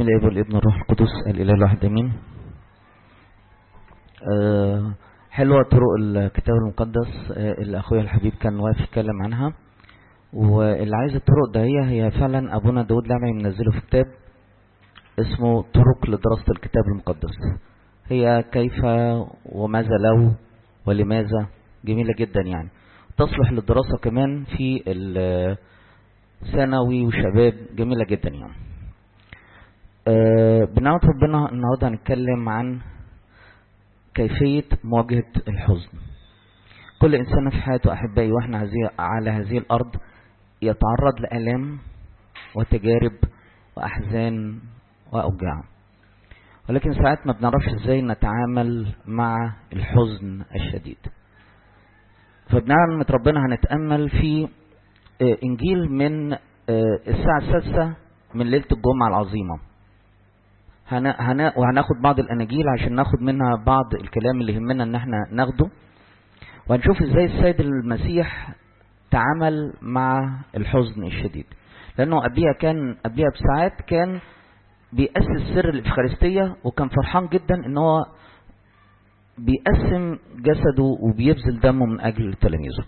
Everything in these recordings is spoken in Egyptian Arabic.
الاب والابن والروح القدس الاله الواحد امين أه حلوه طرق الكتاب المقدس أه اللي اخويا الحبيب كان واقف يتكلم عنها واللي عايز الطرق ده هي هي فعلا ابونا داود لعبي منزله في كتاب اسمه طرق لدراسه الكتاب المقدس هي كيف وماذا لو ولماذا جميله جدا يعني تصلح للدراسه كمان في الثانوي وشباب جميله جدا يعني أه بنعمة ربنا النهارده هنتكلم عن كيفية مواجهة الحزن. كل إنسان في حياته أحبائي وإحنا على هذه الأرض يتعرض لآلام وتجارب وأحزان وأوجاع. ولكن ساعات ما بنعرفش إزاي نتعامل مع الحزن الشديد. فبنعمة ربنا هنتأمل في إنجيل من الساعة السادسة من ليلة الجمعة العظيمة. هنا وهناخد بعض الاناجيل عشان ناخد منها بعض الكلام اللي يهمنا ان احنا ناخده وهنشوف ازاي السيد المسيح تعامل مع الحزن الشديد لانه قبليها كان قبليها بساعات كان بيأسس سر الإفخارستية وكان فرحان جدا ان هو بيقسم جسده وبيبذل دمه من اجل تلاميذه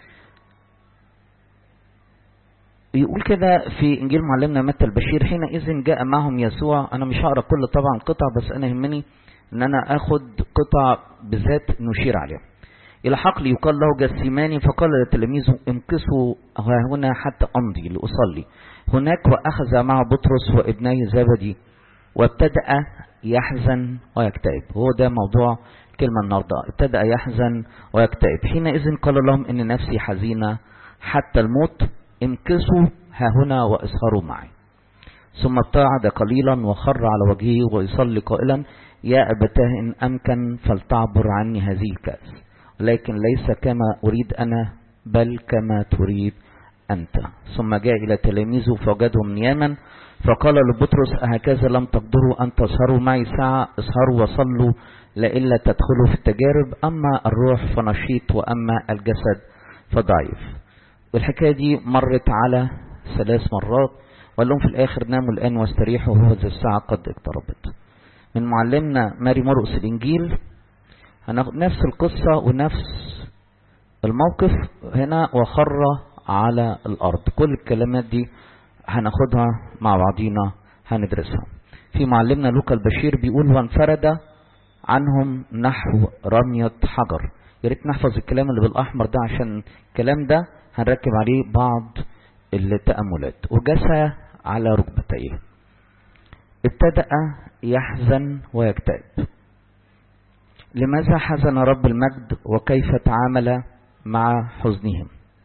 يقول كده في انجيل معلمنا متى البشير حينئذ جاء معهم يسوع انا مش هقرا كل طبعا قطع بس انا يهمني ان انا اخد قطع بالذات نشير عليها الى حقل يقال له جسيماني فقال لتلاميذه امكثوا ها هنا حتى امضي لاصلي هناك واخذ معه بطرس وابني زبدي وابتدا يحزن ويكتئب هو ده موضوع كلمة النهارده ابتدا يحزن ويكتئب حينئذ قال لهم ان نفسي حزينه حتى الموت امكثوا ها هنا واسهروا معي ثم ابتعد قليلا وخر على وجهه ويصلي قائلا يا أبتاه إن أمكن فلتعبر عني هذه الكأس ولكن ليس كما أريد أنا بل كما تريد أنت ثم جاء إلى تلاميذه فوجدهم نياما فقال لبطرس أهكذا لم تقدروا أن تسهروا معي ساعة اسهروا وصلوا لئلا تدخلوا في التجارب أما الروح فنشيط وأما الجسد فضعيف والحكاية دي مرت على ثلاث مرات وقال لهم في الآخر ناموا الآن واستريحوا وهو ذا الساعة قد اقتربت من معلمنا ماري مرقس الإنجيل هناخد نفس القصة ونفس الموقف هنا وخر على الأرض كل الكلمات دي هناخدها مع بعضينا هندرسها في معلمنا لوكا البشير بيقول وانفرد عنهم نحو رمية حجر يا ريت نحفظ الكلام اللي بالأحمر ده عشان الكلام ده هنركب عليه بعض التأملات وجسى على ركبتيه ابتدأ يحزن ويكتئب لماذا حزن رب المجد وكيف تعامل مع حزنهم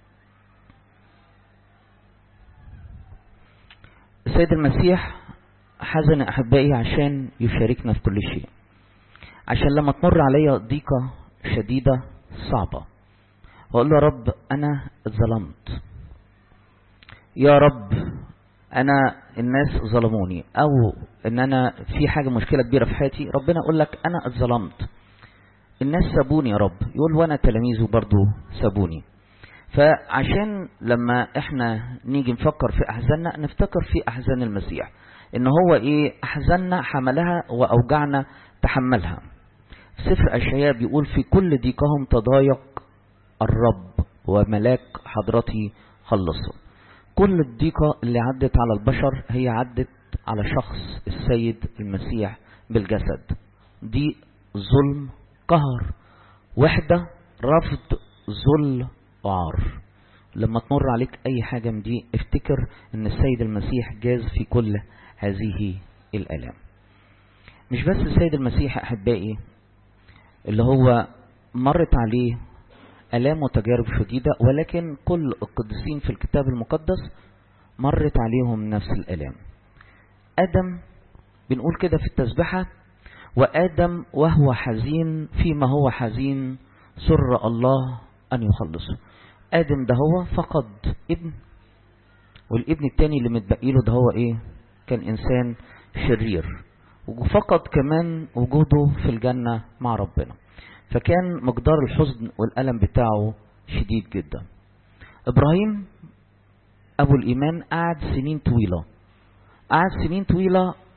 السيد المسيح حزن أحبائي عشان يشاركنا في كل شيء عشان لما تمر عليا ضيقة شديدة صعبة وأقول له يا رب أنا اتظلمت يا رب أنا الناس ظلموني أو إن أنا في حاجة مشكلة كبيرة في حياتي ربنا يقول لك أنا اتظلمت الناس سابوني يا رب يقول وأنا تلاميذه برضو سابوني فعشان لما احنا نيجي نفكر في أحزاننا نفتكر في أحزان المسيح إن هو إيه أحزاننا حملها وأوجعنا تحملها في سفر أشعياء بيقول في كل ضيقهم تضايق الرب وملاك حضرتي خلصه كل الضيقة اللي عدت على البشر هي عدت على شخص السيد المسيح بالجسد دي ظلم قهر وحدة رفض ذل وعار لما تمر عليك اي حاجة من دي افتكر ان السيد المسيح جاز في كل هذه الالام مش بس السيد المسيح احبائي اللي هو مرت عليه آلام وتجارب شديدة ولكن كل القديسين في الكتاب المقدس مرت عليهم نفس الآلام آدم بنقول كده في التسبحة وآدم وهو حزين فيما هو حزين سر الله أن يخلصه آدم ده هو فقد ابن والابن التاني اللي متبقي له ده هو ايه كان انسان شرير وفقد كمان وجوده في الجنة مع ربنا فكان مقدار الحزن والألم بتاعه شديد جدا إبراهيم أبو الإيمان قعد سنين طويلة قعد سنين طويلة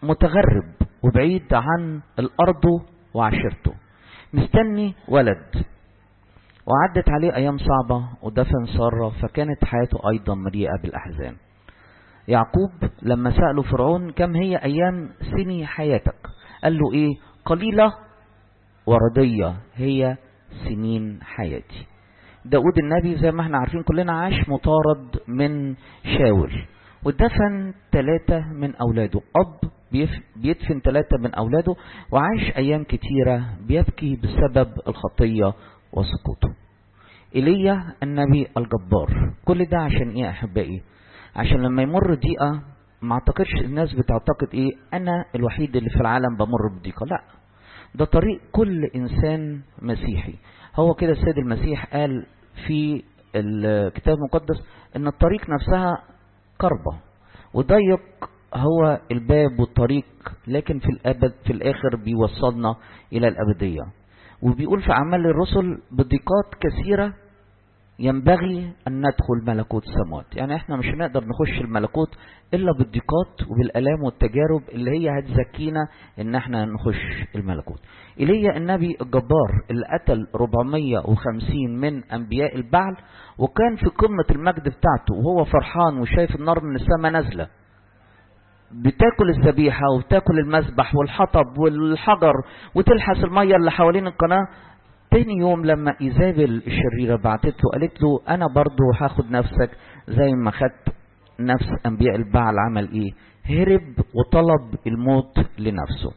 متغرب وبعيد عن الأرض وعشيرته مستني ولد وعدت عليه أيام صعبة ودفن سارة فكانت حياته أيضا مليئة بالأحزان يعقوب لما سأله فرعون كم هي أيام سني حياتك قال له إيه قليلة وردية هي سنين حياتي داود النبي زي ما احنا عارفين كلنا عاش مطارد من شاول ودفن ثلاثة من أولاده أب بيدفن ثلاثة من أولاده وعاش أيام كتيرة بيبكي بسبب الخطية وسقوطه إيليا النبي الجبار كل ده عشان إيه أحبائي عشان لما يمر ضيقة ما اعتقدش الناس بتعتقد إيه أنا الوحيد اللي في العالم بمر بضيقة لا ده طريق كل إنسان مسيحي هو كده السيد المسيح قال في الكتاب المقدس ان الطريق نفسها كربة وضيق هو الباب والطريق لكن في الأبد في الآخر بيوصلنا إلى الأبدية وبيقول في أعمال الرسل بضيقات كثيرة ينبغي أن ندخل ملكوت السماوات يعني احنا مش هنقدر نخش الملكوت إلا بالضيقات وبالآلام والتجارب اللي هي هتزكينا إن احنا نخش الملكوت إيليا النبي الجبار اللي قتل 450 من أنبياء البعل وكان في قمة المجد بتاعته وهو فرحان وشايف النار من السماء نازلة بتاكل الذبيحة وتاكل المذبح والحطب والحجر وتلحس المية اللي حوالين القناة تاني يوم لما إيزابل الشريرة بعتت له قالت له أنا برضو هاخد نفسك زي ما خدت نفس أنبياء البعل عمل إيه هرب وطلب الموت لنفسه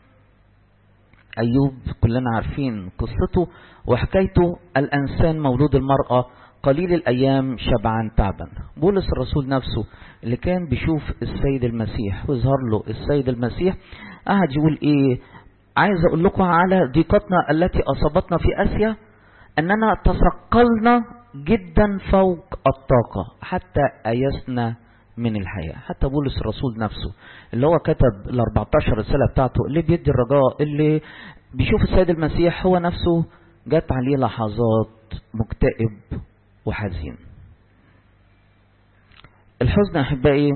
أيوب كلنا عارفين قصته وحكايته الأنسان مولود المرأة قليل الأيام شبعان تعبا بولس الرسول نفسه اللي كان بيشوف السيد المسيح ويظهر له السيد المسيح قعد يقول إيه عايز أقول لكم على ضيقتنا التي أصابتنا في آسيا أننا تثقلنا جدا فوق الطاقة حتى أيسنا من الحياة حتى بولس الرسول نفسه اللي هو كتب ال 14 رسالة بتاعته اللي بيدي الرجاء اللي بيشوف السيد المسيح هو نفسه جت عليه لحظات مكتئب وحزين الحزن أحبائي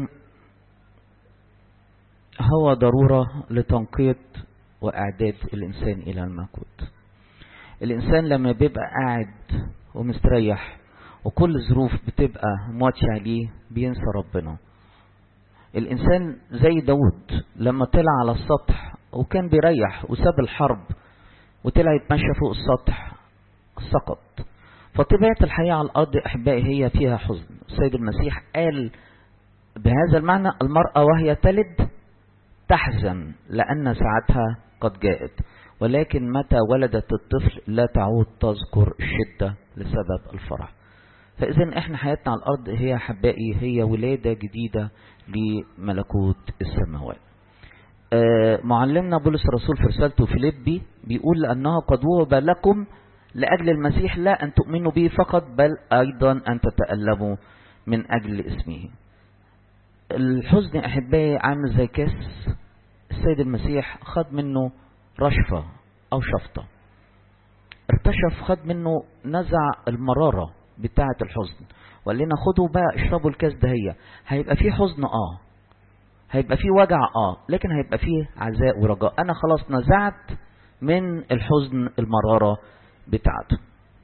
هو ضرورة لتنقية وإعداد الإنسان إلى الملكوت الإنسان لما بيبقى قاعد ومستريح وكل ظروف بتبقى مواتشة عليه بينسى ربنا الإنسان زي داود لما طلع على السطح وكان بيريح وساب الحرب وطلع يتمشى فوق السطح سقط فطبيعة الحياة على الأرض أحبائي هي فيها حزن السيد المسيح قال بهذا المعنى المرأة وهي تلد تحزن لأن ساعتها قد جاءت ولكن متى ولدت الطفل لا تعود تذكر الشدة لسبب الفرح فإذا إحنا حياتنا على الأرض هي أحبائي هي ولادة جديدة لملكوت السماوات آه معلمنا بولس الرسول في رسالته فيليبي بيقول لأنه قد وهب لكم لأجل المسيح لا أن تؤمنوا به فقط بل أيضا أن تتألموا من أجل اسمه الحزن أحبائي عامل زي كاس السيد المسيح خد منه رشفة أو شفطة ارتشف خد منه نزع المرارة بتاعة الحزن وقال لنا خدوا بقى اشربوا الكاس ده هي هيبقى فيه حزن اه هيبقى فيه وجع اه لكن هيبقى فيه عزاء ورجاء انا خلاص نزعت من الحزن المرارة بتاعته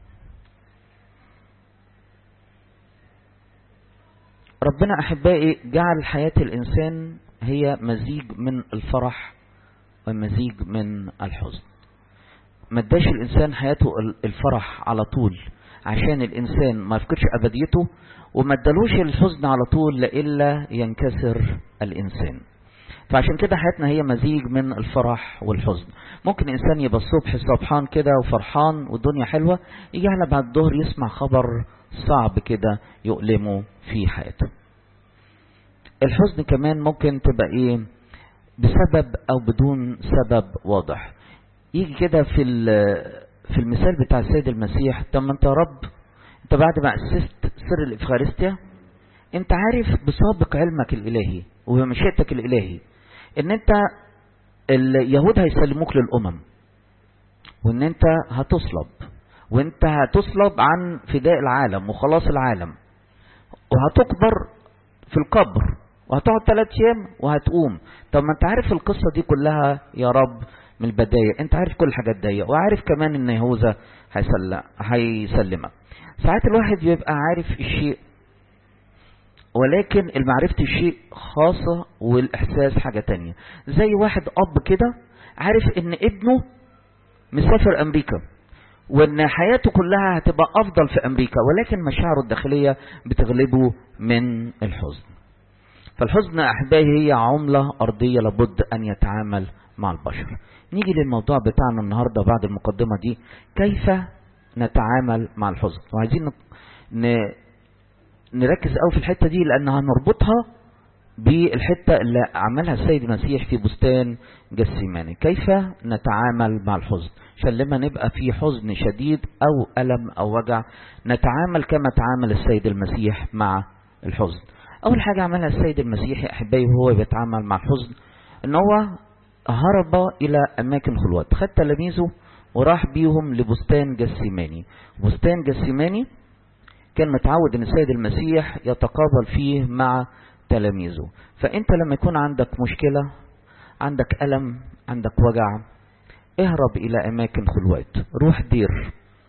ربنا احبائي جعل حياة الانسان هي مزيج من الفرح ومزيج من الحزن ما اداش الانسان حياته الفرح على طول عشان الانسان ما يفقدش ابديته وما ادالوش الحزن على طول لإلا ينكسر الانسان فعشان كده حياتنا هي مزيج من الفرح والحزن ممكن انسان يبقى الصبح صبحان كده وفرحان والدنيا حلوة يجي على بعد الظهر يسمع خبر صعب كده يؤلمه في حياته الحزن كمان ممكن تبقى ايه بسبب او بدون سبب واضح يجي كده في في المثال بتاع السيد المسيح طب ما انت يا رب انت بعد ما اسست سر الافخارستيا انت عارف بسابق علمك الالهي وبمشيئتك الالهي ان انت اليهود هيسلموك للامم وان انت هتصلب وانت هتصلب عن فداء العالم وخلاص العالم وهتقبر في القبر وهتقعد ثلاث ايام وهتقوم طب ما انت عارف القصة دي كلها يا رب من البداية انت عارف كل الحاجات دي وعارف كمان ان يهوذا هيسل... هيسلمك ساعات الواحد بيبقى عارف الشيء ولكن المعرفة الشيء خاصة والإحساس حاجة تانية زي واحد أب كده عارف إن ابنه مسافر أمريكا وإن حياته كلها هتبقى أفضل في أمريكا ولكن مشاعره الداخلية بتغلبه من الحزن فالحزن أحبائي هي عملة أرضية لابد أن يتعامل مع البشر نيجي للموضوع بتاعنا النهاردة بعد المقدمة دي كيف نتعامل مع الحزن وعايزين ن... نركز قوي في الحتة دي لأنها هنربطها بالحتة اللي عملها السيد المسيح في بستان جسيماني كيف نتعامل مع الحزن عشان لما نبقى في حزن شديد أو ألم أو وجع نتعامل كما تعامل السيد المسيح مع الحزن أول حاجة عملها السيد المسيح أحبائي وهو بيتعامل مع الحزن إن هو هرب إلى أماكن خلوات خد تلاميذه وراح بيهم لبستان جسيماني بستان جسيماني كان متعود ان السيد المسيح يتقابل فيه مع تلاميذه فانت لما يكون عندك مشكلة عندك ألم عندك وجع اهرب الى اماكن خلوات روح دير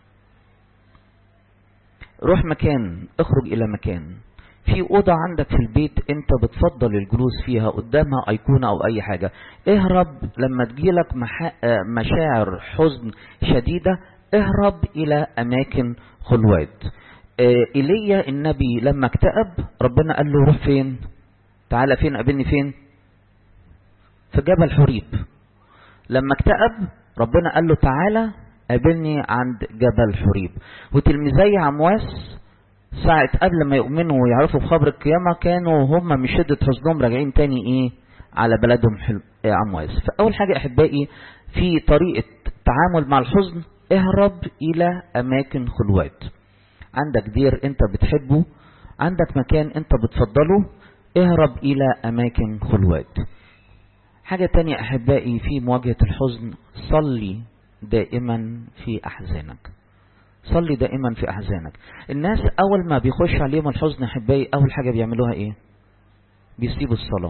روح مكان اخرج الى مكان في أوضة عندك في البيت انت بتفضل الجلوس فيها قدامها أيقونة أو أي حاجة اهرب لما تجيلك مشاعر حزن شديدة اهرب إلى أماكن خلوات ايليا النبي لما اكتئب ربنا قال له روح فين تعالى فين قابلني فين في جبل حريب لما اكتئب ربنا قال له تعالى قابلني عند جبل حريب وتلميذي عمواس ساعة قبل ما يؤمنوا ويعرفوا بخبر القيامة كانوا هم من شدة حزنهم راجعين تاني ايه على بلدهم حلو عمواس فأول حاجة أحبائي في طريقة تعامل مع الحزن اهرب إلى أماكن خلوات عندك دير انت بتحبه عندك مكان انت بتفضله اهرب الى اماكن خلوات حاجة تانية احبائي في مواجهة الحزن صلي دائما في احزانك صلي دائما في احزانك الناس اول ما بيخش عليهم الحزن احبائي اول حاجة بيعملوها ايه بيسيبوا الصلاة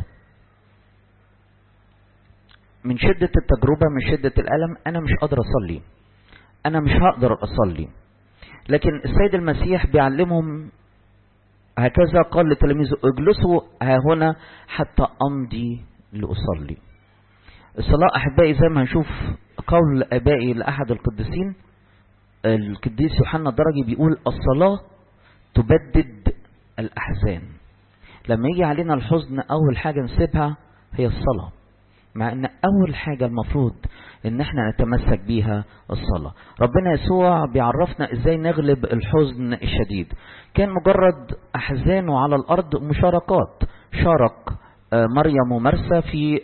من شدة التجربة من شدة الألم أنا مش قادر أصلي أنا مش هقدر أصلي لكن السيد المسيح بيعلمهم هكذا قال لتلاميذه اجلسوا ها هنا حتى امضي لاصلي الصلاة احبائي زي ما هنشوف قول ابائي لاحد القديسين القديس يوحنا الدرجي بيقول الصلاة تبدد الاحزان لما يجي علينا الحزن اول حاجة نسيبها هي الصلاة مع ان اول حاجة المفروض ان احنا نتمسك بيها الصلاة ربنا يسوع بيعرفنا ازاي نغلب الحزن الشديد كان مجرد احزانه على الارض مشاركات شارك مريم ومرسى في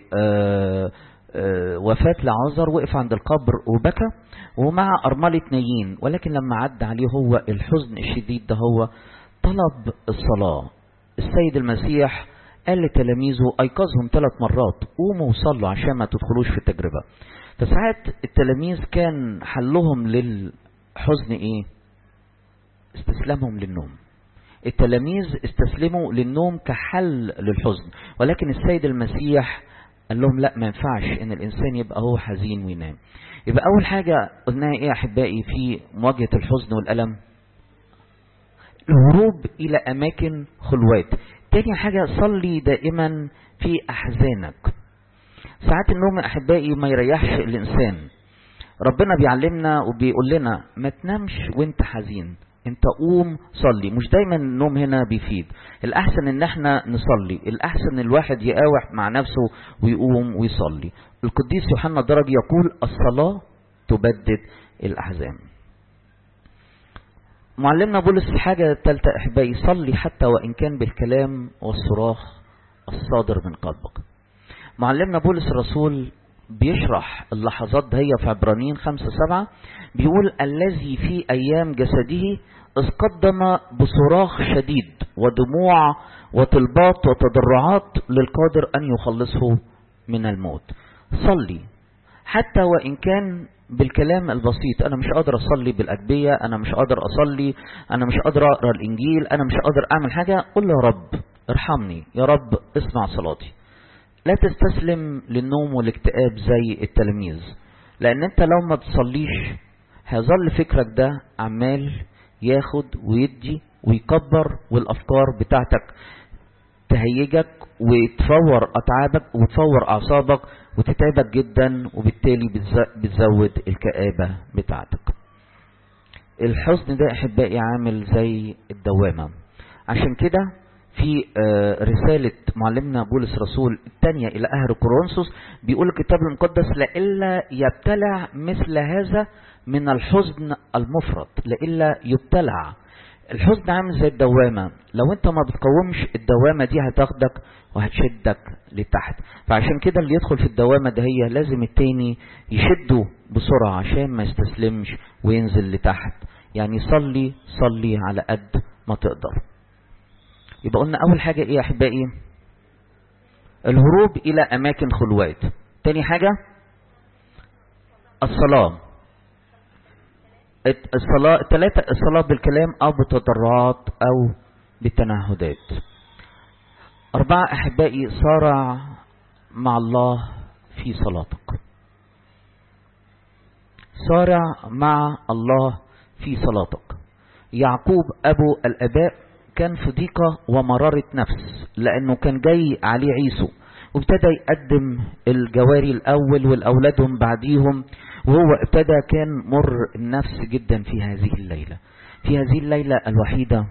وفاة لعازر وقف عند القبر وبكى ومع أرملة نايين ولكن لما عدى عليه هو الحزن الشديد ده هو طلب الصلاة السيد المسيح قال لتلاميذه أيقظهم ثلاث مرات قوموا وصلوا عشان ما تدخلوش في التجربة فساعات التلاميذ كان حلهم للحزن ايه استسلامهم للنوم التلاميذ استسلموا للنوم كحل للحزن ولكن السيد المسيح قال لهم لا ما ينفعش ان الانسان يبقى هو حزين وينام يبقى اول حاجة قلناها ايه احبائي في مواجهة الحزن والالم الهروب الى اماكن خلوات تاني حاجة صلي دائما في احزانك ساعات النوم احبائي ما يريحش الانسان ربنا بيعلمنا وبيقول لنا ما تنامش وانت حزين انت قوم صلي مش دايما النوم هنا بيفيد الاحسن ان احنا نصلي الاحسن الواحد يقاوح مع نفسه ويقوم ويصلي القديس يوحنا الدرج يقول الصلاة تبدد الاحزان معلمنا بولس الحاجة الثالثة احبائي صلي حتى وان كان بالكلام والصراخ الصادر من قلبك معلمنا بولس الرسول بيشرح اللحظات دهي في عبرانيين خمسة سبعة بيقول الذي في أيام جسده إذ قدم بصراخ شديد ودموع وطلبات وتضرعات للقادر أن يخلصه من الموت صلي حتى وإن كان بالكلام البسيط أنا مش قادر أصلي بالأجبية أنا مش قادر أصلي أنا مش قادر أقرأ الإنجيل أنا مش قادر أعمل حاجة قل يا رب ارحمني يا رب اسمع صلاتي لا تستسلم للنوم والاكتئاب زي التلاميذ لان انت لو ما تصليش هيظل فكرك ده عمال ياخد ويدي ويكبر والافكار بتاعتك تهيجك وتفور اتعابك وتفور اعصابك وتتعبك جدا وبالتالي بتزود الكآبة بتاعتك الحزن ده احبائي عامل زي الدوامة عشان كده في رسالة معلمنا بولس رسول الثانية إلى أهل كورنثوس بيقول الكتاب المقدس لإلا يبتلع مثل هذا من الحزن المفرط لإلا يبتلع الحزن عامل زي الدوامة لو انت ما بتقومش الدوامة دي هتاخدك وهتشدك لتحت فعشان كده اللي يدخل في الدوامة ده هي لازم التاني يشده بسرعة عشان ما يستسلمش وينزل لتحت يعني صلي صلي على قد ما تقدر يبقى قلنا اول حاجة ايه يا احبائي الهروب الى اماكن خلوات تاني حاجة الصلاة الصلاة الثلاثة الصلاة بالكلام أو بتضرعات أو بالتنهدات أربعة أحبائي صارع مع الله في صلاتك صارع مع الله في صلاتك يعقوب أبو الأباء كان في ضيقة ومرارة نفس لأنه كان جاي عليه عيسو وابتدى يقدم الجواري الأول والأولادهم بعديهم وهو ابتدى كان مر النفس جدا في هذه الليلة في هذه الليلة الوحيدة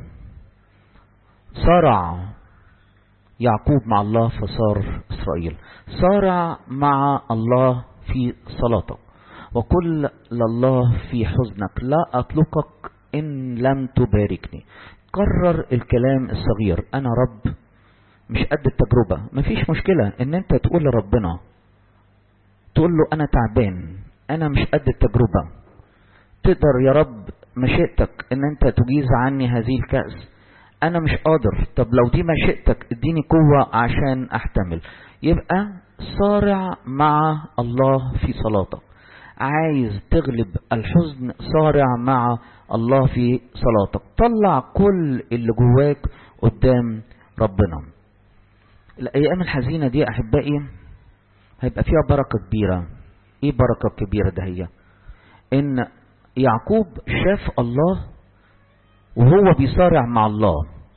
صارع يعقوب مع الله فصار إسرائيل صارع مع الله في صلاتك وقل لله في حزنك لا أطلقك إن لم تباركني كرر الكلام الصغير أنا رب مش قد التجربة مفيش مشكلة ان انت تقول لربنا تقول له انا تعبان انا مش قد التجربة تقدر يا رب مشيئتك ان انت تجيز عني هذه الكأس انا مش قادر طب لو دي مشيئتك اديني قوة عشان احتمل يبقى صارع مع الله في صلاتك عايز تغلب الحزن صارع مع الله في صلاتك طلع كل اللي جواك قدام ربنا الايام الحزينه دي احبائي هيبقى فيها بركه كبيره ايه بركه كبيره ده هي ان يعقوب شاف الله وهو بيصارع مع الله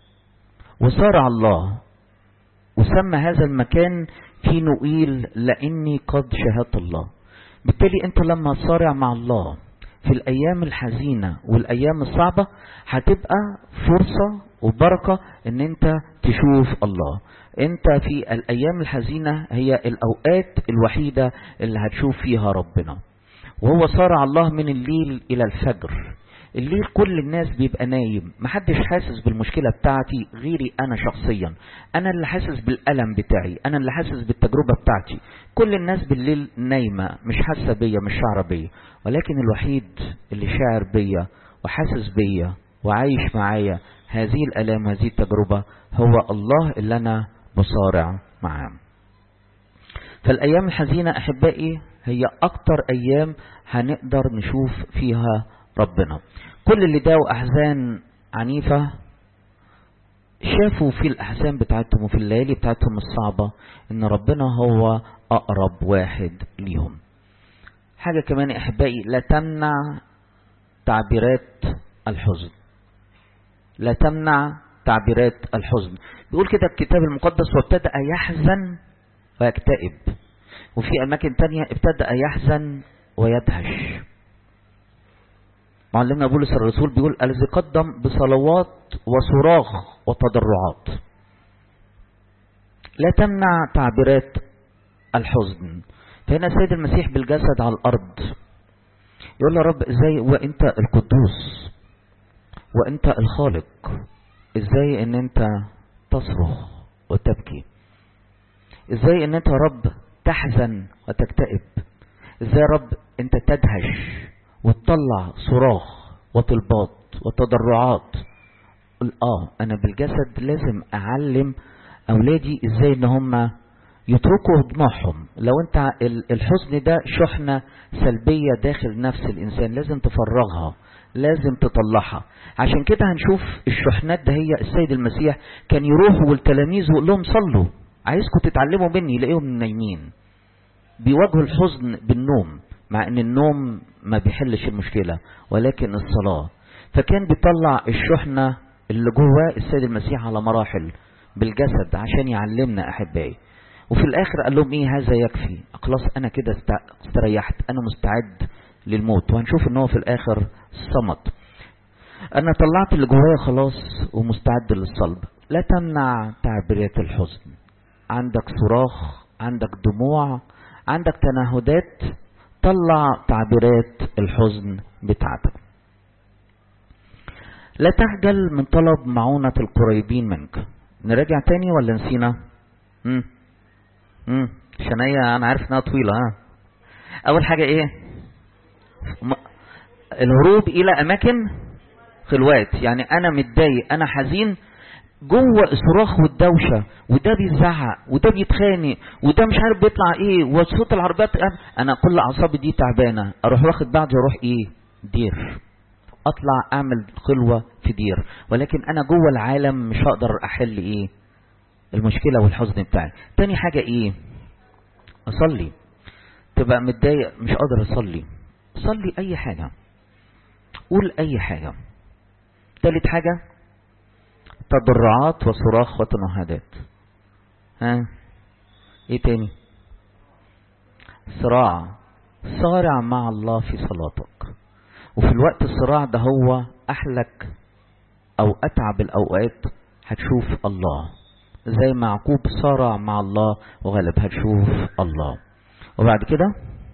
وصارع الله وسمى هذا المكان في نوئيل لاني قد شاهدت الله بالتالي انت لما تصارع مع الله في الايام الحزينه والايام الصعبه هتبقى فرصه وبركه ان انت تشوف الله انت في الايام الحزينه هي الاوقات الوحيده اللي هتشوف فيها ربنا وهو صارع الله من الليل الى الفجر الليل كل الناس بيبقى نايم محدش حاسس بالمشكله بتاعتي غيري انا شخصيا انا اللي حاسس بالالم بتاعي انا اللي حاسس بالتجربه بتاعتي كل الناس بالليل نايمه مش حاسه بيا مش شعره بيا ولكن الوحيد اللي شاعر بيا وحاسس بيا وعايش معايا هذه الالام هذه التجربه هو الله اللي انا بصارع معاه فالايام الحزينه احبائي هي اكتر ايام هنقدر نشوف فيها ربنا كل اللي داوا احزان عنيفه شافوا في الاحزان بتاعتهم وفي الليالي بتاعتهم الصعبه ان ربنا هو اقرب واحد ليهم حاجه كمان يا احبائي لا تمنع تعبيرات الحزن لا تمنع تعبيرات الحزن بيقول كده الكتاب المقدس وابتدأ يحزن ويكتئب وفي أماكن تانية ابتدأ يحزن ويدهش معلمنا بولس الرسول بيقول الذي قدم بصلوات وصراخ وتضرعات لا تمنع تعبيرات الحزن فهنا السيد المسيح بالجسد على الأرض يقول له رب ازاي وانت القدوس وانت الخالق ازاي ان انت تصرخ وتبكي ازاي ان انت يا رب تحزن وتكتئب ازاي يا رب انت تدهش وتطلع صراخ وطلبات وتضرعات اه انا بالجسد لازم اعلم اولادي ازاي ان هم يتركوا دموعهم لو انت الحزن ده شحنة سلبية داخل نفس الانسان لازم تفرغها لازم تطلعها عشان كده هنشوف الشحنات ده هي السيد المسيح كان يروح والتلاميذ ويقول لهم صلوا عايزكم تتعلموا مني يلاقيهم نايمين بيواجهوا الحزن بالنوم مع ان النوم ما بيحلش المشكلة ولكن الصلاة فكان بيطلع الشحنة اللي جواه السيد المسيح على مراحل بالجسد عشان يعلمنا احبائي وفي الاخر قال لهم ايه هذا يكفي خلاص انا كده استريحت انا مستعد للموت وهنشوف ان هو في الاخر صمت انا طلعت اللي جوايا خلاص ومستعد للصلب لا تمنع تعبيرات الحزن عندك صراخ عندك دموع عندك تنهدات طلع تعبيرات الحزن بتاعتك لا تخجل من طلب معونة القريبين منك نراجع تاني ولا نسينا امم امم شنية انا عارف انها طويلة ها اول حاجة ايه م... الهروب الى اماكن خلوات يعني انا متضايق انا حزين جوه الصراخ والدوشه وده بيزعق وده بيتخانق وده مش عارف بيطلع ايه وصوت العربيات انا كل اعصابي دي تعبانه اروح واخد بعضي واروح ايه دير اطلع اعمل خلوه في دير ولكن انا جوه العالم مش هقدر احل ايه المشكله والحزن بتاعي تاني حاجه ايه اصلي تبقى متضايق مش قادر اصلي صلي اي حاجه قول اي حاجه تالت حاجه تضرعات وصراخ وتنهدات ها ايه تاني صراع صارع مع الله في صلاتك وفي الوقت الصراع ده هو احلك او اتعب الاوقات هتشوف الله زي ما يعقوب صارع مع الله وغلب هتشوف الله وبعد كده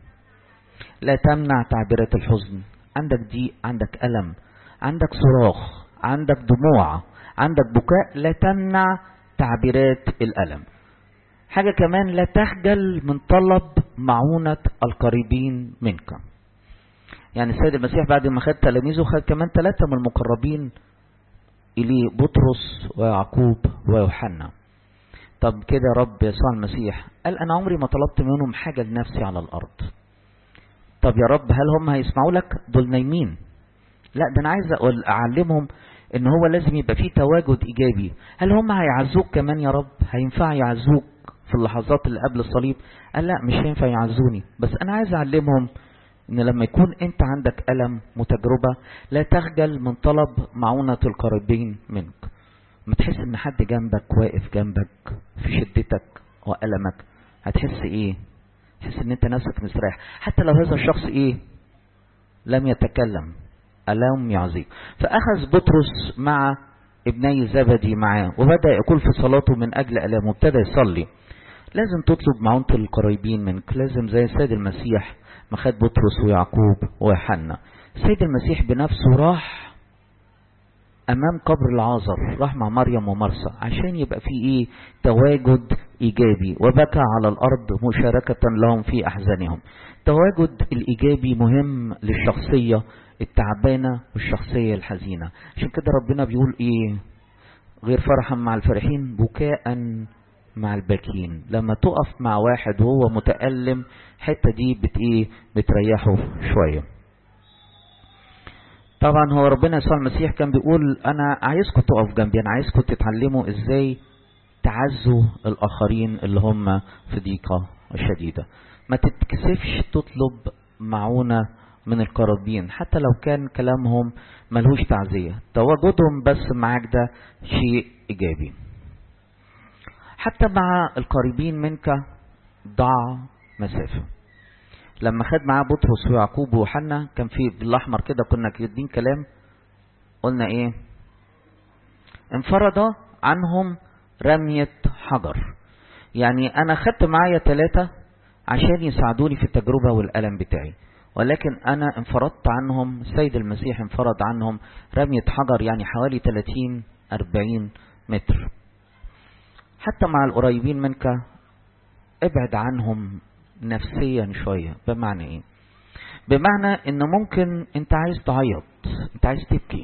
لا تمنع تعبيرات الحزن عندك ضيق عندك ألم عندك صراخ عندك دموع عندك بكاء لا تمنع تعبيرات الألم حاجة كمان لا تخجل من طلب معونة القريبين منك يعني السيد المسيح بعد ما خد تلاميذه خد كمان ثلاثة من المقربين إليه بطرس ويعقوب ويوحنا طب كده يا رب يسوع المسيح قال أنا عمري ما طلبت منهم حاجة لنفسي على الأرض طب يا رب هل هم هيسمعوا لك دول نايمين لا ده أنا عايز أقول أعلمهم ان هو لازم يبقى فيه تواجد ايجابي هل هم هيعزوك كمان يا رب هينفع يعزوك في اللحظات اللي قبل الصليب قال لا مش هينفع يعزوني بس انا عايز اعلمهم ان لما يكون انت عندك الم وتجربه لا تخجل من طلب معونه القريبين منك ما تحس ان حد جنبك واقف جنبك في شدتك والمك هتحس ايه تحس ان انت نفسك مستريح حتى لو هذا الشخص ايه لم يتكلم ألم يعزيك فأخذ بطرس مع ابني زبدي معاه وبدأ يقول في صلاته من أجل ألامه وابتدى يصلي لازم تطلب معونة القريبين منك لازم زي السيد المسيح ما خد بطرس ويعقوب ويوحنا السيد المسيح بنفسه راح أمام قبر العازر راح مع مريم ومرسى عشان يبقى في إيه تواجد إيجابي وبكى على الأرض مشاركة لهم في أحزانهم التواجد الإيجابي مهم للشخصية التعبانة والشخصية الحزينة عشان كده ربنا بيقول ايه غير فرحا مع الفرحين بكاء مع الباكين لما تقف مع واحد وهو متألم حتة دي بت ايه بتريحه شوية طبعا هو ربنا يسوع المسيح كان بيقول انا عايزكم تقف جنبي انا عايزكم تتعلموا ازاي تعزوا الاخرين اللي هم في ضيقة شديدة ما تتكسفش تطلب معونة من القرابين حتى لو كان كلامهم ملهوش تعزية تواجدهم بس معاك ده شيء إيجابي حتى مع القريبين منك ضع مسافة لما خد معاه بطرس ويعقوب ويوحنا كان في بالأحمر كده كنا كاتبين كلام قلنا ايه انفرد عنهم رمية حجر يعني انا خدت معايا ثلاثة عشان يساعدوني في التجربة والألم بتاعي ولكن أنا انفردت عنهم السيد المسيح انفرد عنهم رمية حجر يعني حوالي 30 40 متر حتى مع القريبين منك ابعد عنهم نفسيا شوية بمعنى ايه بمعنى ان ممكن انت عايز تعيط انت عايز تبكي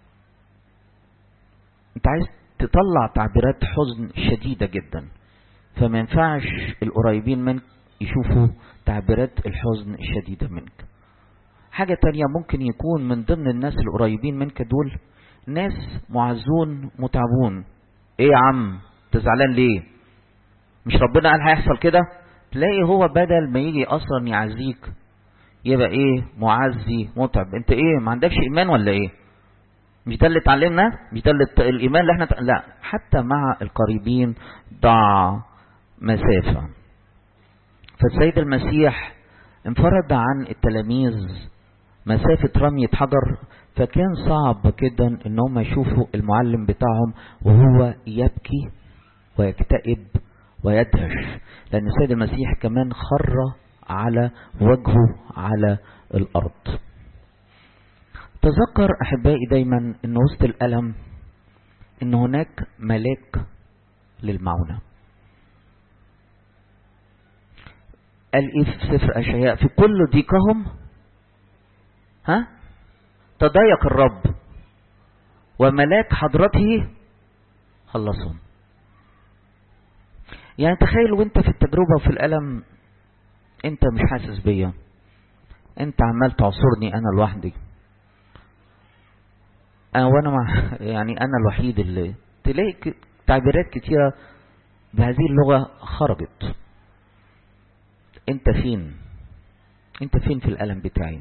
انت عايز تطلع تعبيرات حزن شديدة جدا فما ينفعش القريبين منك يشوفوا تعبيرات الحزن الشديدة منك حاجة تانية ممكن يكون من ضمن الناس القريبين منك دول ناس معزون متعبون ايه يا عم تزعلان ليه مش ربنا قال هيحصل كده تلاقي هو بدل ما يجي اصلا يعزيك يبقى ايه معزي متعب انت ايه ما عندكش ايمان ولا ايه مش ده اللي اتعلمنا مش ده اللي الايمان اللي احنا لا حتى مع القريبين ضع مسافة فالسيد المسيح انفرد عن التلاميذ مسافة رمية حجر فكان صعب جدا ان هم يشوفوا المعلم بتاعهم وهو يبكي ويكتئب ويدهش لان السيد المسيح كمان خر على وجهه على الارض تذكر احبائي دايما ان وسط الالم ان هناك ملاك للمعونه قال ايه في سفر اشعياء في كل ضيقهم ها تضايق الرب وملاك حضرته خلصهم يعني تخيل وانت في التجربة وفي الألم انت مش حاسس بيا انت عمال تعصرني انا لوحدي أنا وانا مع يعني انا الوحيد اللي تلاقي تعبيرات كتيرة بهذه اللغة خرجت انت فين انت فين في الألم بتاعي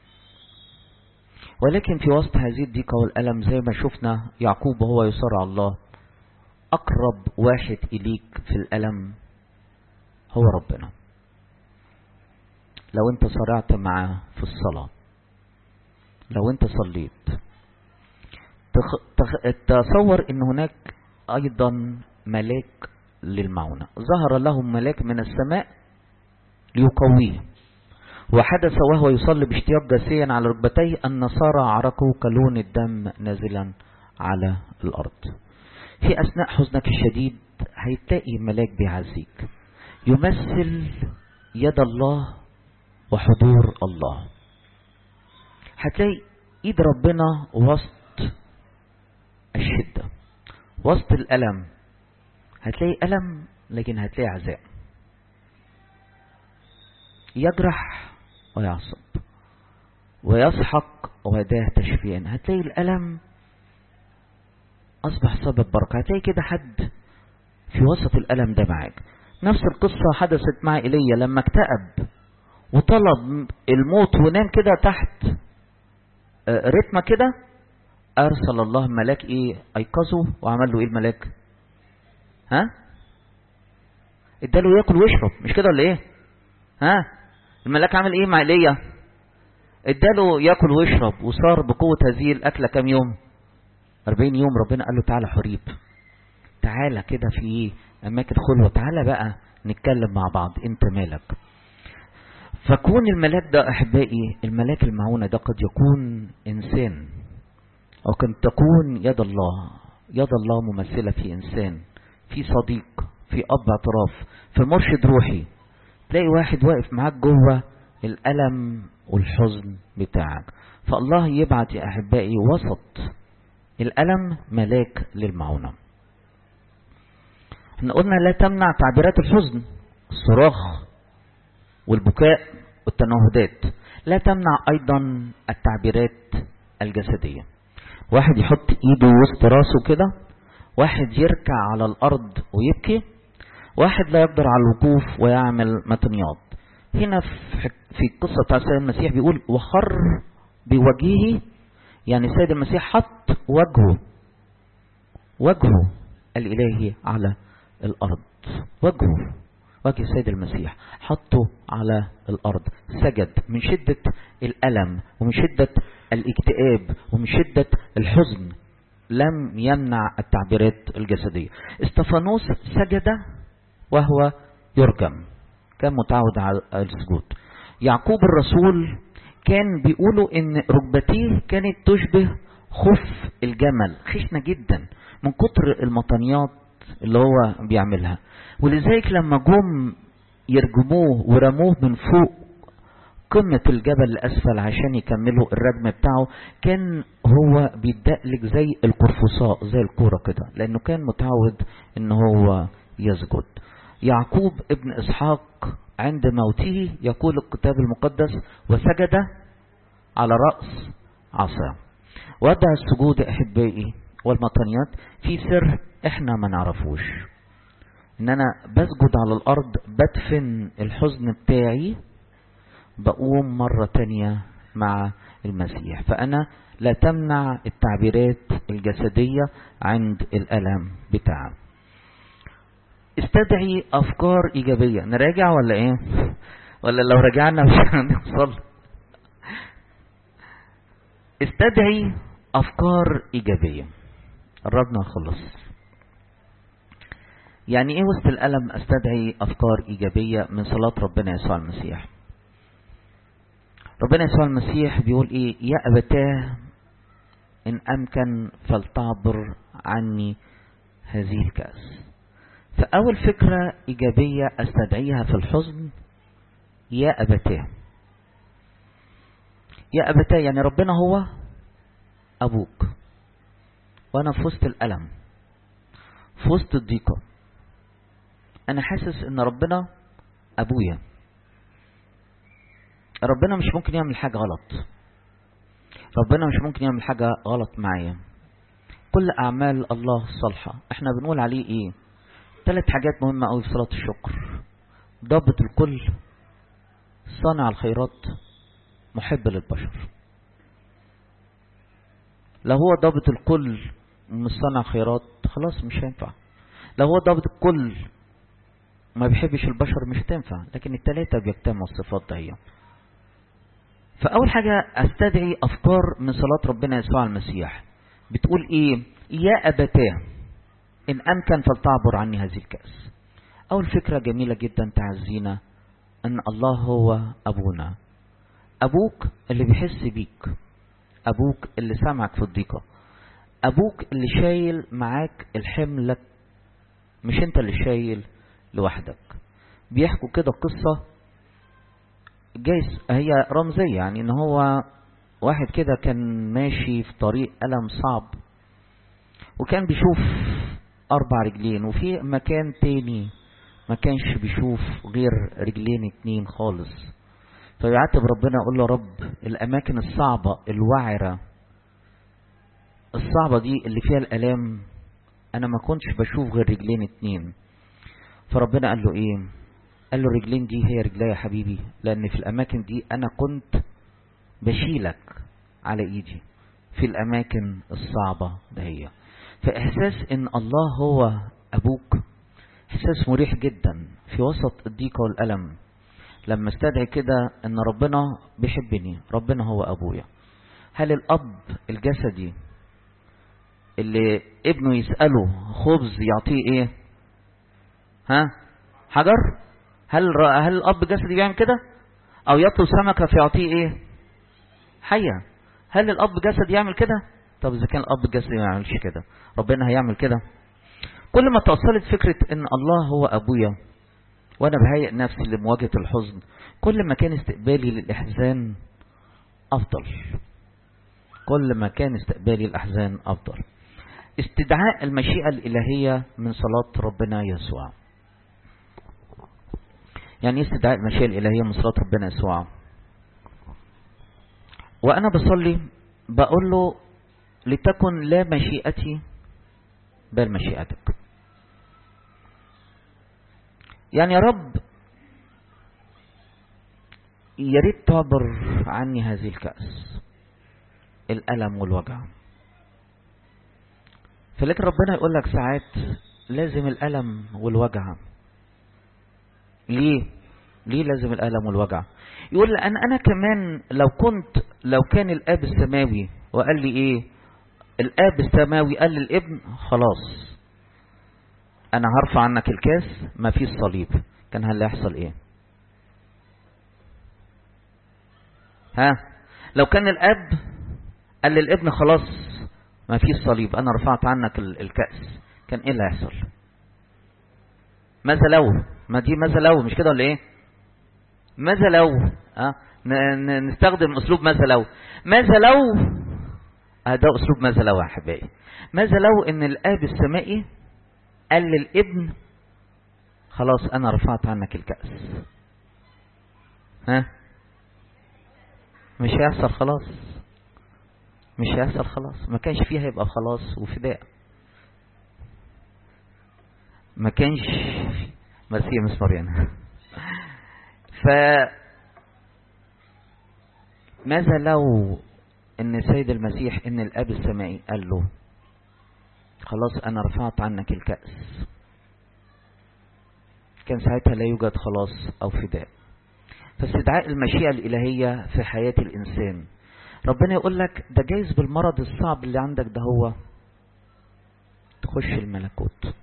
ولكن في وسط هذه الضيقة والألم زي ما شفنا يعقوب وهو يصارع الله أقرب واحد إليك في الألم هو ربنا لو أنت صرعت معاه في الصلاة لو أنت صليت تصور أن هناك أيضا ملاك للمعونة ظهر لهم ملاك من السماء ليقويه وحدث وهو يصلي باشتياق جاسيا على ركبتيه أن صار عرقه كلون الدم نازلا على الأرض في أثناء حزنك الشديد هيتلاقي ملاك بيعزيك يمثل يد الله وحضور الله هتلاقي ايد ربنا وسط الشدة وسط الألم هتلاقي ألم لكن هتلاقي عزاء يجرح ويعصب ويسحق ويداه تشفيا هتلاقي الألم أصبح سبب بركة هتلاقي كده حد في وسط الألم ده معاك نفس القصة حدثت مع إيليا لما اكتئب وطلب الموت ونام كده تحت رتمة كده أرسل الله ملاك إيه أيقظه وعمل له إيه الملاك ها اداله ياكل ويشرب مش كده ولا إيه ها الملاك عمل إيه مع إيليا اداله ياكل ويشرب وصار بقوة هذه الأكلة كام يوم 40 يوم ربنا قال له تعالى حريب تعالى كده في أماكن خلوة تعالى بقى نتكلم مع بعض انت مالك فكون الملاك ده أحبائي الملاك المعونة ده قد يكون إنسان أو قد تكون يد الله يد الله ممثلة في إنسان في صديق في أب اعتراف في مرشد روحي تلاقي واحد واقف معاك جوه الألم والحزن بتاعك فالله يبعت يا أحبائي وسط الألم ملاك للمعونة احنا قلنا لا تمنع تعبيرات الحزن الصراخ والبكاء والتنهدات لا تمنع أيضا التعبيرات الجسدية واحد يحط ايده وسط راسه كده واحد يركع على الأرض ويبكي واحد لا يقدر على الوقوف ويعمل متنياض هنا في القصة بتاع السيد المسيح بيقول وخر بوجهه يعني السيد المسيح حط وجهه وجهه الإلهي على الأرض وجهه وجه السيد المسيح حطه على الأرض سجد من شدة الألم ومن شدة الاكتئاب ومن شدة الحزن لم يمنع التعبيرات الجسدية استفانوس سجد وهو يرجم كان متعود على السجود يعقوب الرسول كان بيقولوا ان ركبتيه كانت تشبه خف الجمل خشنة جدا من كتر المطنيات اللي هو بيعملها ولذلك لما جم يرجموه ورموه من فوق قمة الجبل لأسفل عشان يكملوا الرجم بتاعه كان هو بيدقلك زي القرفصاء زي الكورة كده لأنه كان متعود ان هو يسجد يعقوب ابن إسحاق عند موته يقول الكتاب المقدس وسجد على رأس عصا ودع السجود أحبائي والمطنيات في سر احنا ما نعرفوش ان انا بسجد على الارض بدفن الحزن بتاعي بقوم مرة تانية مع المسيح فانا لا تمنع التعبيرات الجسدية عند الالم بتاعه استدعي افكار ايجابية نراجع ولا ايه ولا لو رجعنا مش هنوصل استدعي افكار ايجابية قربنا نخلص يعني ايه وسط الالم استدعي افكار ايجابية من صلاة ربنا يسوع المسيح ربنا يسوع المسيح بيقول ايه يا ابتاه ان امكن فلتعبر عني هذه الكأس فاول فكرة ايجابية استدعيها في الحزن يا ابتاه يا ابتاه يعني ربنا هو ابوك وانا في وسط الالم في وسط الضيقه انا حاسس ان ربنا ابويا ربنا مش ممكن يعمل حاجه غلط ربنا مش ممكن يعمل حاجه غلط معايا كل اعمال الله الصالحه احنا بنقول عليه ايه ثلاث حاجات مهمه قوي في صلاه الشكر ضابط الكل صانع الخيرات محب للبشر لو هو ضابط الكل مش صانع خيرات خلاص مش هينفع لو هو ضابط الكل ما بيحبش البشر مش هتنفع لكن التلاتة بيجتمعوا الصفات دي فأول حاجة أستدعي أفكار من صلاة ربنا يسوع المسيح بتقول إيه يا أبتاه إن أمكن فلتعبر عني هذه الكأس أول فكرة جميلة جدا تعزينا أن الله هو أبونا أبوك اللي بيحس بيك أبوك اللي سامعك في الضيقة أبوك اللي شايل معاك الحمل مش أنت اللي شايل لوحدك بيحكوا كده قصة جايز هي رمزية يعني ان هو واحد كده كان ماشي في طريق ألم صعب وكان بيشوف أربع رجلين وفي مكان تاني ما كانش بيشوف غير رجلين اتنين خالص فيعاتب ربنا يقول له رب الأماكن الصعبة الوعرة الصعبة دي اللي فيها الألام أنا ما كنتش بشوف غير رجلين اتنين فربنا قال له ايه قال له الرجلين دي هي رجلي يا حبيبي لان في الاماكن دي انا كنت بشيلك على ايدي في الاماكن الصعبة دهية فاحساس ان الله هو ابوك احساس مريح جدا في وسط الضيقة والالم لما استدعي كده ان ربنا بيحبني ربنا هو ابويا هل الاب الجسدي اللي ابنه يسأله خبز يعطيه ايه ها حجر هل هل الاب جسدي بيعمل كده او يطلب سمكه فيعطيه ايه حيه هل الاب جسدي يعمل كده طب اذا كان الاب الجسدي ما يعملش كده ربنا هيعمل كده كل ما توصلت فكره ان الله هو ابويا وانا بهيئ نفسي لمواجهه الحزن كل ما كان استقبالي للاحزان افضل كل ما كان استقبالي الاحزان افضل استدعاء المشيئه الالهيه من صلاه ربنا يسوع يعني ايه استدعاء المشيئة الإلهية من صلاة ربنا يسوع وأنا بصلي بقول له لتكن لا مشيئتي بل مشيئتك يعني يا رب يا ريت تعبر عني هذه الكأس الألم والوجع فلكن ربنا يقول لك ساعات لازم الألم والوجع ليه ليه لازم الألم والوجع يقول لأن أنا كمان لو كنت لو كان الآب السماوي وقال لي إيه الآب السماوي قال للابن خلاص أنا هرفع عنك الكاس ما فيش صليب كان هل يحصل إيه ها لو كان الآب قال للابن خلاص ما فيش صليب أنا رفعت عنك الكأس كان إيه اللي هيحصل ماذا لو ما دي ماذا لو مش كده ولا ايه ماذا لو أه؟ نستخدم اسلوب ماذا لو ماذا لو آه ده اسلوب ماذا لو يا احبائي ماذا لو ان الاب السمائي قال للابن خلاص انا رفعت عنك الكأس ها مش هيحصل خلاص مش هيحصل خلاص ما كانش فيها يبقى خلاص وفداء ما كانش ميرسي يا مس مريم ف ماذا لو ان السيد المسيح ان الاب السمائي قال له خلاص انا رفعت عنك الكأس كان ساعتها لا يوجد خلاص او فداء فاستدعاء المشيئة الإلهية في حياة الإنسان ربنا يقول لك ده جايز بالمرض الصعب اللي عندك ده هو تخش الملكوت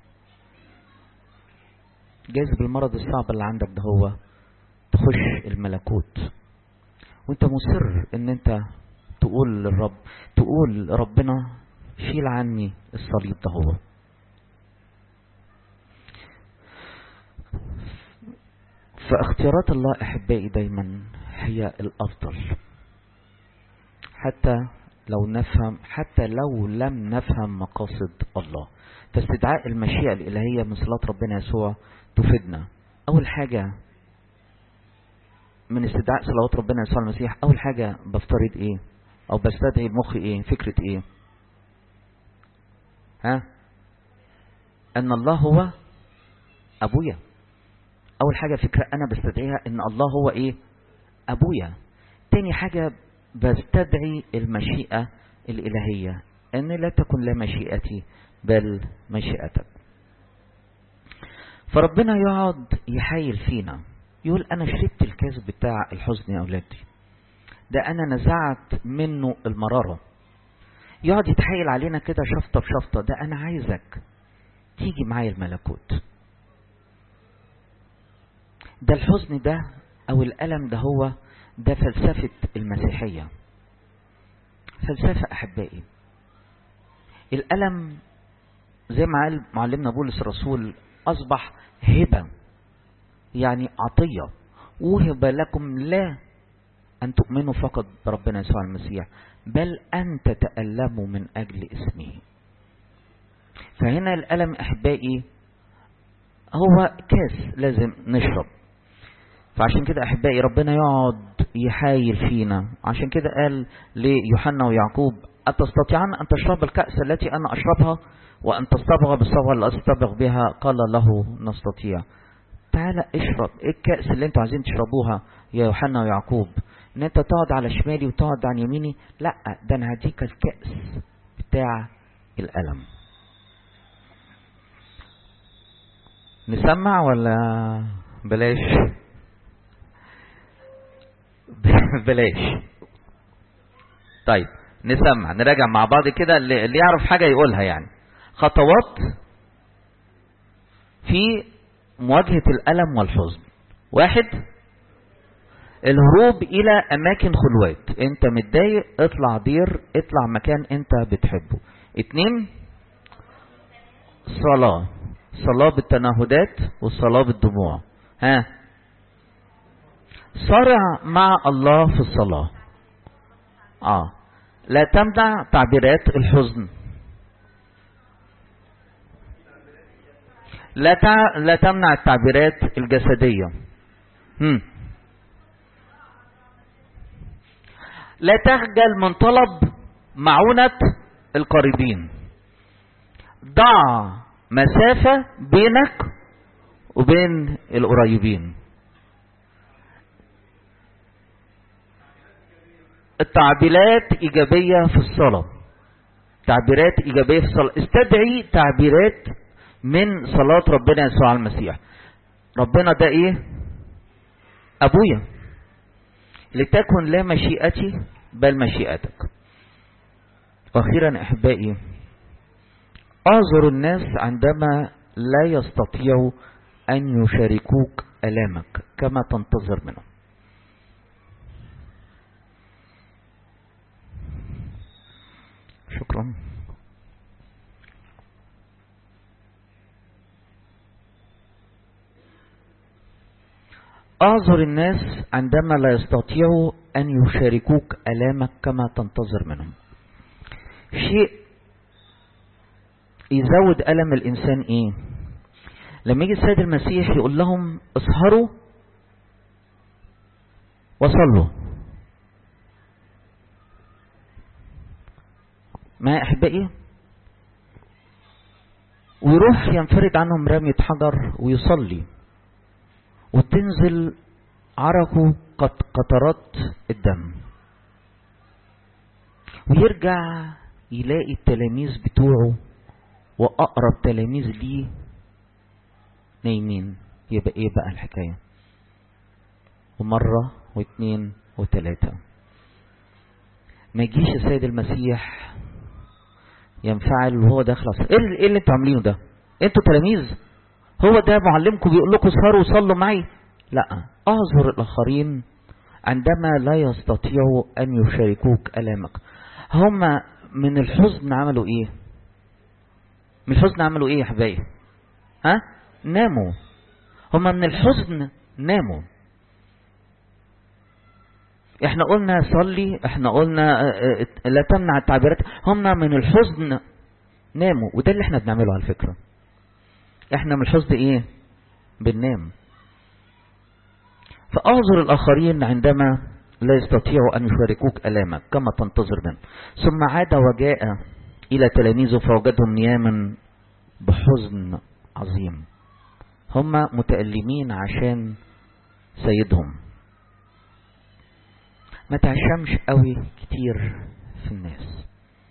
جايز بالمرض الصعب اللي عندك ده هو تخش الملكوت وانت مصر ان انت تقول للرب تقول ربنا شيل عني الصليب ده هو فاختيارات الله احبائي دايما هي الافضل حتى لو نفهم حتى لو لم نفهم مقاصد الله فاستدعاء المشيئة الإلهية من صلاة ربنا يسوع تفيدنا أول حاجة من استدعاء صلوات ربنا يسوع المسيح أول حاجة بفترض إيه أو بستدعي مخي إيه فكرة إيه ها أن الله هو أبويا أول حاجة فكرة أنا بستدعيها أن الله هو إيه أبويا تاني حاجة بستدعي المشيئة الإلهية أن لا تكن لا مشيئتي بل مشيئتك فربنا يقعد يحايل فينا يقول أنا شربت الكاس بتاع الحزن يا أولادي ده أنا نزعت منه المرارة يقعد يتحايل علينا كده شفطة بشفطة ده أنا عايزك تيجي معايا الملكوت ده الحزن ده أو الألم ده هو ده فلسفة المسيحية فلسفة أحبائي الألم زي ما قال معلمنا بولس الرسول أصبح هبة يعني عطية وهب لكم لا أن تؤمنوا فقط بربنا يسوع المسيح بل أن تتألموا من أجل اسمه فهنا الألم أحبائي هو كاس لازم نشرب فعشان كده أحبائي ربنا يقعد يحايل فينا عشان كده قال ليوحنا ويعقوب أتستطيعان أن تشرب الكأس التي أنا أشربها وأن تصطبغ بالصبغة اللي أصطبغ بها قال له نستطيع تعالى اشرب ايه الكأس اللي انتوا عايزين تشربوها يا يوحنا ويعقوب ان انت تقعد على شمالي وتقعد عن يميني لا ده انا هديك الكأس بتاع الألم نسمع ولا بلاش بلاش طيب نسمع نراجع مع بعض كده اللي اللي يعرف حاجة يقولها يعني خطوات في مواجهة الألم والحزن واحد الهروب إلى أماكن خلوات أنت متضايق اطلع دير اطلع مكان أنت بتحبه اتنين صلاة صلاة بالتنهدات والصلاة بالدموع ها صارع مع الله في الصلاة اه لا تمنع تعبيرات الحزن لا تع... لا تمنع التعبيرات الجسدية هم. لا تخجل من طلب معونة القريبين ضع مسافة بينك وبين القريبين التعبيرات إيجابية في الصلاة تعبيرات إيجابية في الصلاة استدعي تعبيرات من صلاة ربنا يسوع المسيح ربنا ده ايه ابويا لتكن لا مشيئتي بل مشيئتك واخيرا احبائي اعذر الناس عندما لا يستطيعوا ان يشاركوك الامك كما تنتظر منهم شكرا أعذر الناس عندما لا يستطيعوا أن يشاركوك ألامك كما تنتظر منهم شيء يزود ألم الإنسان إيه لما يجي السيد المسيح يقول لهم اسهروا وصلوا ما أحبائي ويروح ينفرد عنهم رمية حجر ويصلي وتنزل عرقه قط قطرات الدم ويرجع يلاقي التلاميذ بتوعه وأقرب تلاميذ ليه نايمين يبقى ايه بقى الحكاية ومرة واثنين وثلاثة ما يجيش السيد المسيح ينفعل وهو داخل ايه اللي, إيه اللي انتوا عاملينه ده انتوا تلاميذ هو ده معلمكم بيقول لكم اسهروا وصلوا معي لا اعذر الاخرين عندما لا يستطيعوا ان يشاركوك الامك هم من الحزن عملوا ايه من الحزن عملوا ايه يا حبايبي ها ناموا هم من الحزن ناموا احنا قلنا صلي احنا قلنا لا تمنع التعبيرات هم من الحزن ناموا وده اللي احنا بنعمله على فكرة احنا من الحزن ايه بننام فاعذر الاخرين عندما لا يستطيعوا ان يشاركوك الامك كما تنتظر منه ثم عاد وجاء الى تلاميذه فوجدهم نياما بحزن عظيم هم متألمين عشان سيدهم ما تعشمش قوي كتير في الناس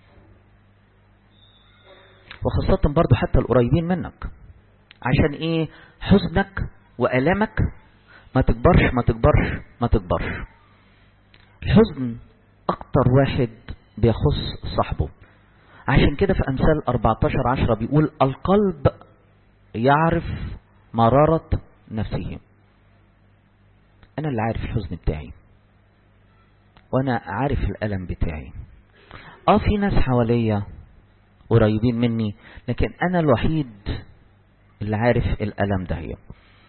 وخاصة برضو حتى القريبين منك عشان ايه حزنك وألامك ما تكبرش ما تكبرش ما تكبرش الحزن اكتر واحد بيخص صاحبه عشان كده في امثال 14 10 بيقول القلب يعرف مرارة نفسه انا اللي عارف الحزن بتاعي وانا عارف الالم بتاعي اه في ناس حواليا قريبين مني لكن انا الوحيد اللي عارف الالم ده هي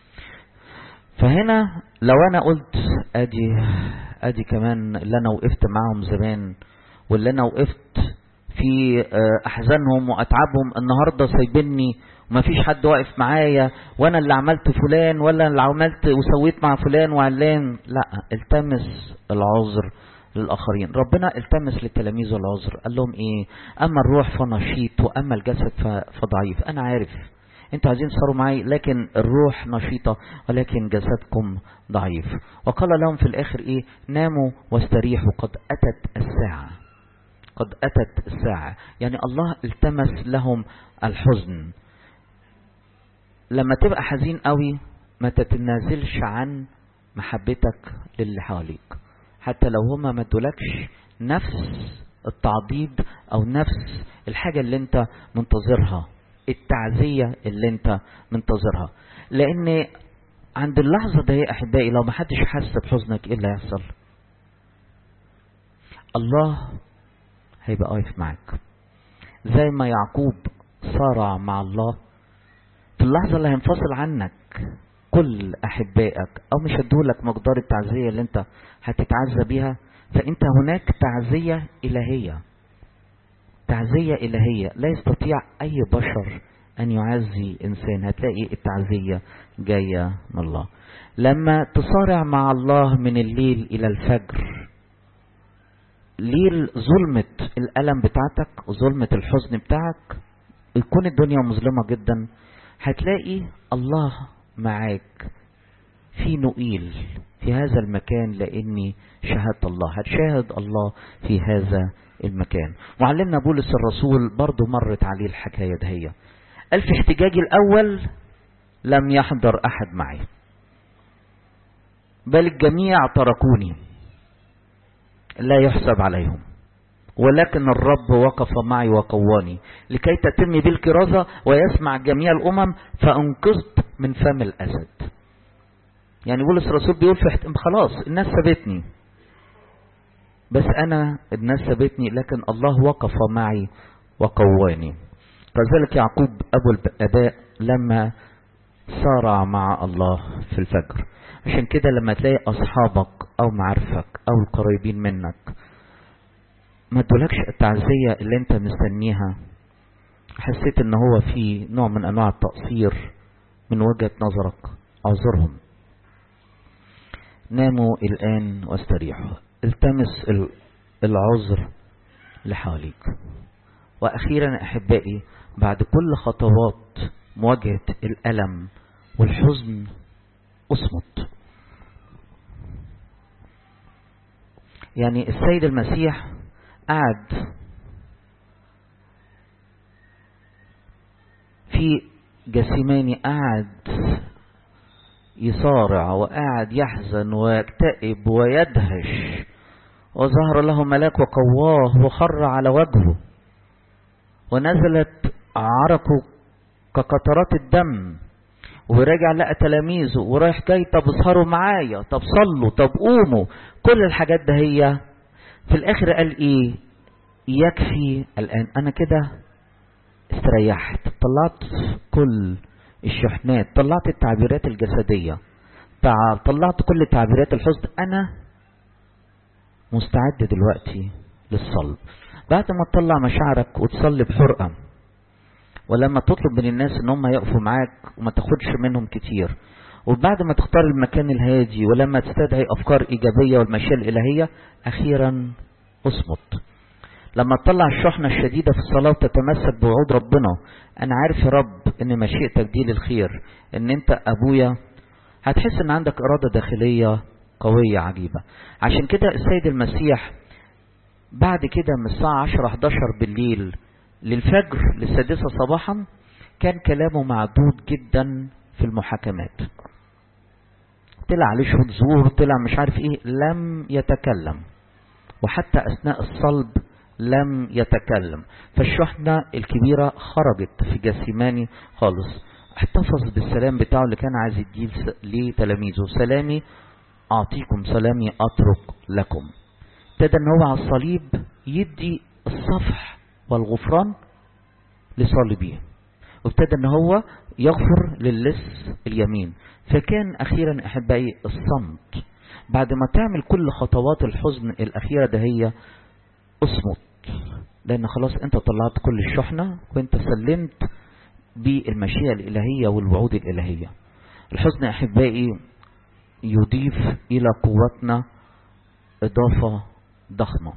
فهنا لو انا قلت ادي ادي كمان اللي انا وقفت معاهم زمان واللي انا وقفت في احزانهم واتعابهم النهارده سايبني ومفيش حد واقف معايا وانا اللي عملت فلان ولا اللي عملت وسويت مع فلان وعلان لا التمس العذر للآخرين ربنا التمس للتلاميذ العذر قال لهم ايه اما الروح فنشيط واما الجسد فضعيف انا عارف انتوا عايزين تسهروا معي لكن الروح نشيطة ولكن جسدكم ضعيف وقال لهم في الاخر ايه ناموا واستريحوا قد اتت الساعة قد اتت الساعة يعني الله التمس لهم الحزن لما تبقى حزين قوي ما تتنازلش عن محبتك للي حواليك حتى لو هما ما ادولكش نفس التعضيد او نفس الحاجة اللي انت منتظرها التعزية اللي انت منتظرها لان عند اللحظة دي يا احبائي لو ما حدش حس بحزنك ايه اللي هيحصل الله هيبقى واقف معاك زي ما يعقوب صارع مع الله في اللحظة اللي هينفصل عنك كل أحبائك أو مش هدولك مقدار التعزية اللي أنت هتتعزى بيها فأنت هناك تعزية إلهية تعزية إلهية لا يستطيع أي بشر أن يعزي إنسان هتلاقي التعزية جاية من الله لما تصارع مع الله من الليل إلى الفجر ليل ظلمة الألم بتاعتك وظلمة الحزن بتاعك يكون الدنيا مظلمة جدا هتلاقي الله معاك في نقيل في هذا المكان لاني شهدت الله هتشاهد الله في هذا المكان معلمنا بولس الرسول برضه مرت عليه الحكايه دهية قال في احتجاجي الاول لم يحضر احد معي بل الجميع تركوني لا يحسب عليهم ولكن الرب وقف معي وقواني لكي تتم بي الكرازة ويسمع جميع الأمم فأنقذت من فم الأسد يعني بولس الرسول بيقول في حت... خلاص الناس سابتني بس أنا الناس سابتني لكن الله وقف معي وقواني كذلك يعقوب أبو الآباء لما صارع مع الله في الفجر عشان كده لما تلاقي أصحابك أو معارفك أو القريبين منك ما ادولكش التعزية اللي انت مستنيها حسيت ان هو في نوع من انواع التقصير من وجهة نظرك اعذرهم ناموا الان واستريحوا التمس العذر اللي حواليك واخيرا احبائي بعد كل خطوات مواجهة الالم والحزن اصمت يعني السيد المسيح قعد في جسيماني قعد يصارع وقعد يحزن ويكتئب ويدهش وظهر له ملاك وقواه وخر على وجهه ونزلت عرقه كقطرات الدم ورجع لقى تلاميذه ورايح جاي طب اسهروا معايا طب صلوا طب قوموا كل الحاجات ده هي في الاخر قال ايه يكفي الان انا كده استريحت طلعت كل الشحنات طلعت التعبيرات الجسدية طلعت كل تعبيرات الحزن انا مستعد دلوقتي للصلب بعد ما تطلع مشاعرك وتصلي بحرقة ولما تطلب من الناس ان هم يقفوا معاك وما تاخدش منهم كتير وبعد ما تختار المكان الهادي ولما تستدعي افكار ايجابية والمشيئة الالهية اخيرا اصمت لما تطلع الشحنة الشديدة في الصلاة وتتمسك بوعود ربنا انا عارف يا رب ان مشيئتك دي للخير ان انت ابويا هتحس ان عندك ارادة داخلية قوية عجيبة عشان كده السيد المسيح بعد كده من الساعة 10 11 بالليل للفجر للسادسة صباحا كان كلامه معدود جدا في المحاكمات طلع عليه شهود زور طلع مش عارف ايه لم يتكلم وحتى اثناء الصلب لم يتكلم فالشحنة الكبيرة خرجت في جسيماني خالص احتفظ بالسلام بتاعه اللي كان عايز يديه لتلاميذه سلامي اعطيكم سلامي اترك لكم ابتدى ان هو على الصليب يدي الصفح والغفران لصالبيه وابتدى ان هو يغفر للص اليمين فكان اخيرا احبائي الصمت بعد ما تعمل كل خطوات الحزن الاخيره ده هي اصمت لان خلاص انت طلعت كل الشحنه وانت سلمت بالمشيئه الالهيه والوعود الالهيه الحزن احبائي يضيف الى قوتنا اضافه ضخمه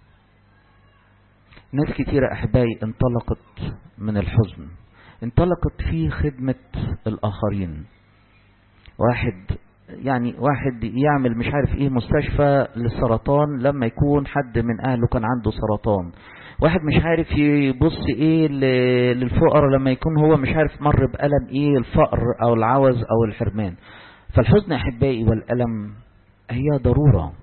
ناس كتيرة أحبائي انطلقت من الحزن انطلقت في خدمة الآخرين واحد يعني واحد يعمل مش عارف ايه مستشفى للسرطان لما يكون حد من اهله كان عنده سرطان واحد مش عارف يبص ايه للفقراء لما يكون هو مش عارف مر بألم ايه الفقر او العوز او الحرمان فالحزن احبائي والألم هي ضرورة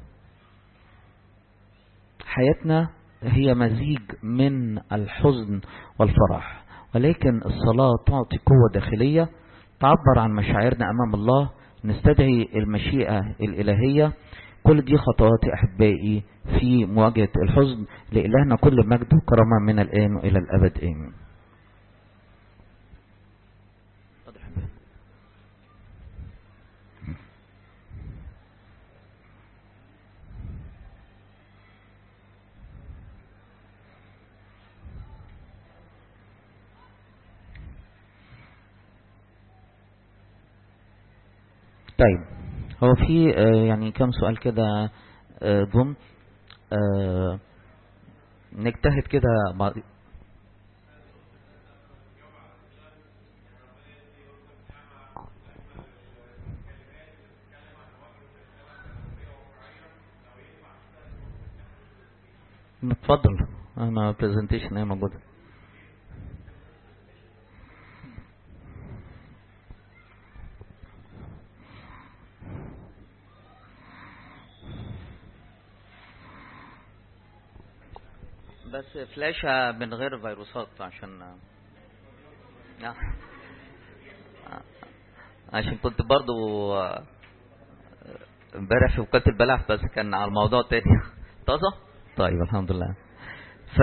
حياتنا هي مزيج من الحزن والفرح ولكن الصلاة تعطي قوة داخلية تعبر عن مشاعرنا أمام الله نستدعي المشيئة الإلهية كل دي خطوات أحبائي في مواجهة الحزن لإلهنا كل مجد وكرامة من الآن وإلى الأبد آمين طيب هو في آه يعني كم سؤال كده آه جم آه نجتهد كده بعض اتفضل انا برزنتيشن ايه موجوده بس فلاشة من غير فيروسات عشان آه. عشان كنت برضو امبارح في وكالة البلح بس كان على الموضوع تاني طازة طيب الحمد لله ف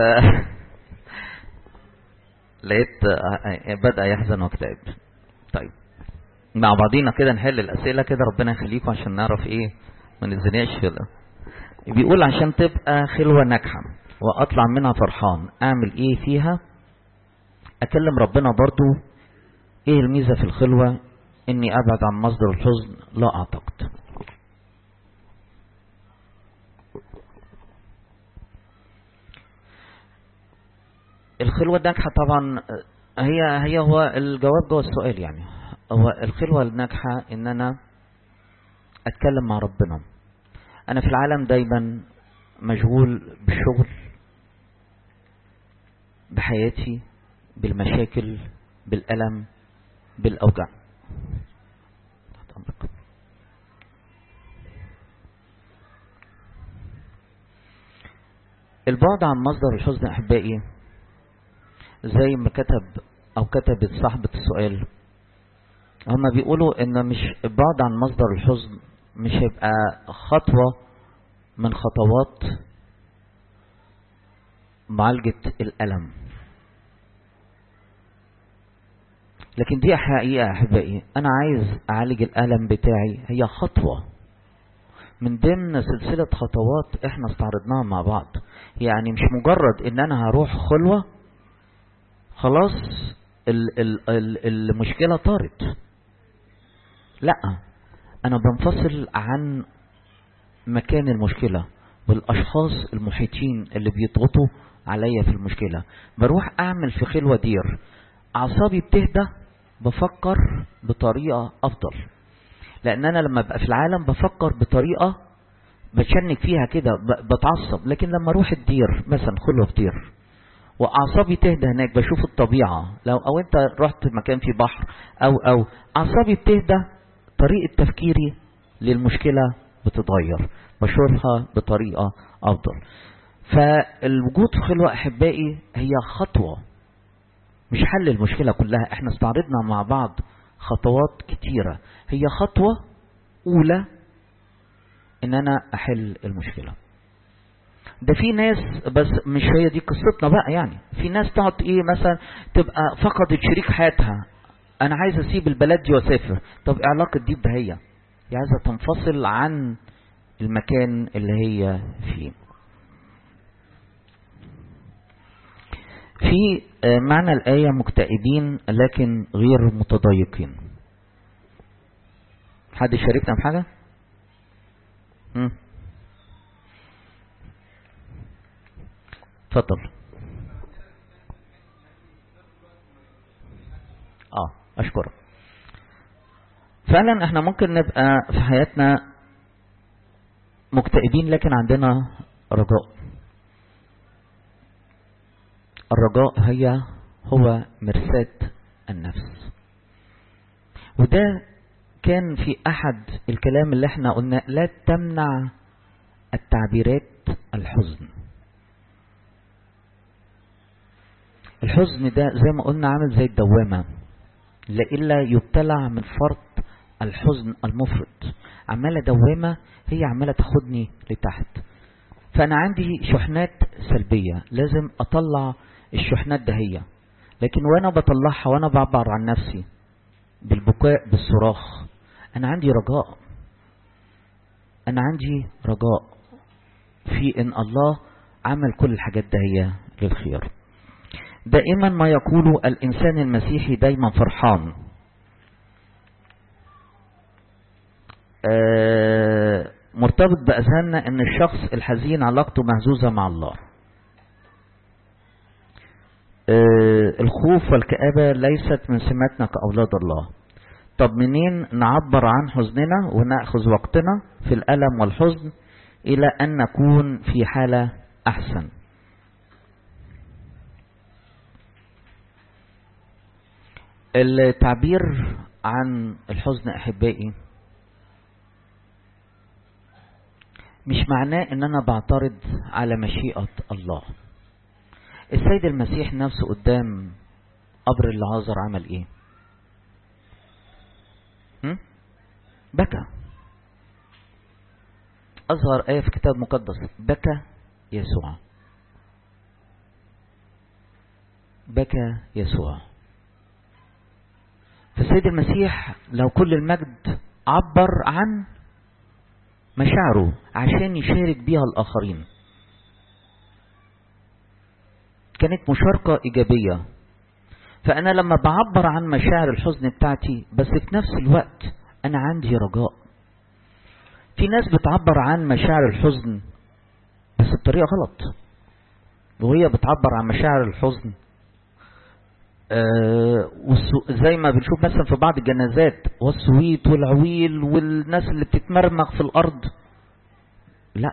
لقيت بدأ يحزن واكتئب طيب مع بعضينا كده نحل الأسئلة كده ربنا يخليكم عشان نعرف ايه ما نزنقش في بيقول عشان تبقى خلوة ناجحة واطلع منها فرحان اعمل ايه فيها اكلم ربنا برضو ايه الميزة في الخلوة اني ابعد عن مصدر الحزن لا اعتقد الخلوة الناجحة طبعا هي هي هو الجواب جوه السؤال يعني هو الخلوة الناجحة ان انا اتكلم مع ربنا انا في العالم دايما مشغول بالشغل بحياتي بالمشاكل بالألم بالأوجاع البعد عن مصدر الحزن أحبائي زي ما كتب أو كتبت صاحبة السؤال هما بيقولوا إن مش البعد عن مصدر الحزن مش هيبقى خطوة من خطوات معالجة الألم لكن دي حقيقة أحبائي أنا عايز أعالج الألم بتاعي هي خطوة من ضمن سلسلة خطوات احنا استعرضناها مع بعض يعني مش مجرد ان انا هروح خلوة خلاص ال ال ال المشكلة طارت لا انا بنفصل عن مكان المشكلة والاشخاص المحيطين اللي بيضغطوا عليا في المشكلة بروح اعمل في خلوة دير اعصابي بتهدى بفكر بطريقة افضل لان انا لما ابقى في العالم بفكر بطريقة بتشنك فيها كده بتعصب لكن لما اروح الدير مثلا خلوة في دير واعصابي تهدى هناك بشوف الطبيعة لو او انت رحت مكان فيه بحر او او اعصابي بتهدى طريقة تفكيري للمشكلة بتتغير بشوفها بطريقة افضل فالوجود في خلوة احبائي هي خطوة مش حل المشكلة كلها احنا استعرضنا مع بعض خطوات كتيرة هي خطوة اولى ان انا احل المشكلة ده في ناس بس مش هي دي قصتنا بقى يعني في ناس تقعد ايه مثلا تبقى فقدت شريك حياتها انا عايز اسيب البلد دي واسافر طب ايه علاقة دي بهي هي عايزة تنفصل عن المكان اللي هي فيه في معنى الآية مكتئبين لكن غير متضايقين حد يشاركنا بحاجة مم. اتفضل اه اشكرك فعلا احنا ممكن نبقى في حياتنا مكتئبين لكن عندنا رجاء الرجاء هي هو مرساة النفس وده كان في احد الكلام اللي احنا قلنا لا تمنع التعبيرات الحزن الحزن ده زي ما قلنا عامل زي الدوامة لإلا يبتلع من فرط الحزن المفرط عمالة دوامة هي عمالة تاخدني لتحت فأنا عندي شحنات سلبية لازم أطلع الشحنات دهية لكن وأنا بطلعها وأنا بعبر عن نفسي بالبكاء بالصراخ أنا عندي رجاء أنا عندي رجاء في إن الله عمل كل الحاجات دهية للخير دائما ما يقول الإنسان المسيحي دايما فرحان آه مرتبط بأذهاننا أن الشخص الحزين علاقته مهزوزة مع الله آه الخوف والكآبة ليست من سماتنا كأولاد الله طب منين نعبر عن حزننا ونأخذ وقتنا في الألم والحزن إلى أن نكون في حالة أحسن التعبير عن الحزن أحبائي مش معناه ان انا بعترض على مشيئة الله السيد المسيح نفسه قدام قبر العازر عمل ايه هم؟ بكى اظهر ايه في كتاب مقدس بكى يسوع بكى يسوع فالسيد المسيح لو كل المجد عبر عن مشاعره عشان يشارك بيها الآخرين كانت مشاركة إيجابية فأنا لما بعبر عن مشاعر الحزن بتاعتي بس في نفس الوقت أنا عندي رجاء في ناس بتعبر عن مشاعر الحزن بس بطريقة غلط وهي بتعبر عن مشاعر الحزن آه زي ما بنشوف مثلا في بعض الجنازات والصويت والعويل والناس اللي بتتمرمغ في الارض لا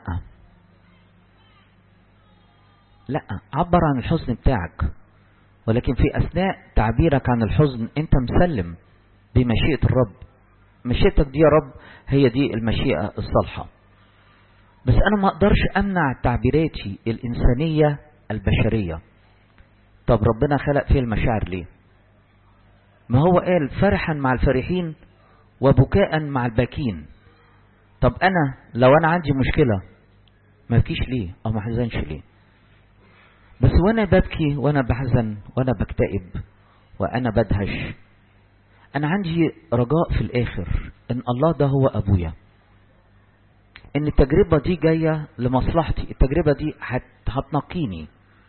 لا عبر عن الحزن بتاعك ولكن في اثناء تعبيرك عن الحزن انت مسلم بمشيئة الرب مشيئتك دي يا رب هي دي المشيئة الصالحة بس انا ما اقدرش امنع تعبيراتي الانسانية البشرية طب ربنا خلق فيه المشاعر ليه ما هو قال فرحا مع الفرحين وبكاء مع الباكين طب انا لو انا عندي مشكلة ما بكيش ليه او ما حزنش ليه بس وانا ببكي وانا بحزن وانا بكتئب وانا بدهش انا عندي رجاء في الاخر ان الله ده هو ابويا ان التجربة دي جاية لمصلحتي التجربة دي هت... هتنقيني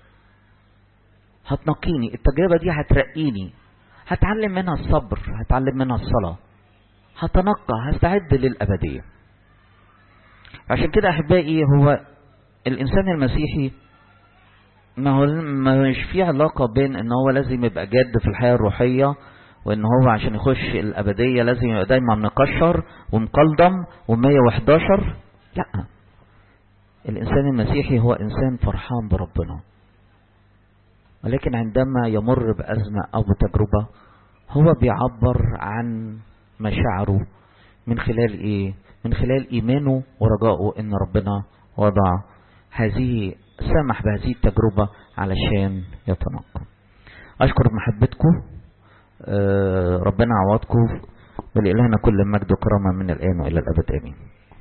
هتنقيني التجربة دي هترقيني هتعلم منها الصبر هتعلم منها الصلاة هتنقى هستعد للأبدية عشان كده أحبائي هو الإنسان المسيحي ما هو مش في علاقة بين ان هو لازم يبقى جاد في الحياة الروحية وان هو عشان يخش الابدية لازم يبقى دايما مكشر ومقلدم و111 لا الانسان المسيحي هو انسان فرحان بربنا ولكن عندما يمر بأزمة أو بتجربة هو بيعبر عن مشاعره من خلال إيه؟ من خلال إيمانه ورجائه إن ربنا وضع هذه سمح بهذه التجربة علشان يتنقى أشكر محبتكم أه ربنا عوضكم ولإلهنا كل مجد وكرامة من الآن وإلى الأبد آمين